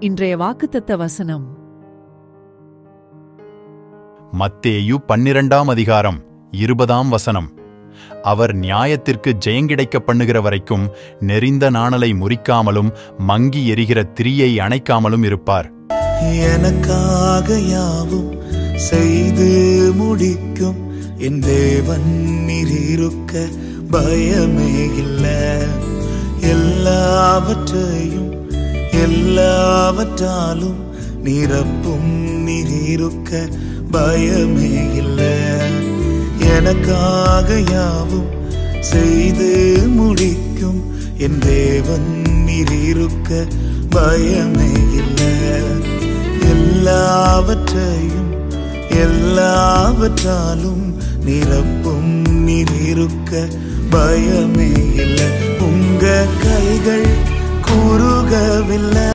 இன்றைய வாக்குத்தத்த வசனம் மத்தேயு பன்னிரண்டாம் அதிகாரம் இருபதாம் வசனம் அவர் நியாயத்திற்கு ஜெயங்கிடைக்க பண்ணுகிற வரைக்கும் நெறிந்த நாணலை முறிக்காமலும் மங்கி எரிகிற திரியை அணைக்காமலும் இருப்பார் எனக்காக யாவும் செய்து முடிக்கும் என் தேவன் நீர் இருக்க பயமே இல்ல எல்லாவற்றையும் எல்லாவற்றாலும் நிரப்பும் நீர் இருக்க பயமே இல்ல எனக்காக யாவும் செய்து முடிக்கும் என் தேவன் நீர் இருக்க பயமே இல்லை எல்லாவற்றையும் எல்லாவற்றாலும் நிரப்பும் நீர் இருக்க பயமே இல்லை உங்க கைகள் கூறுகவில்லை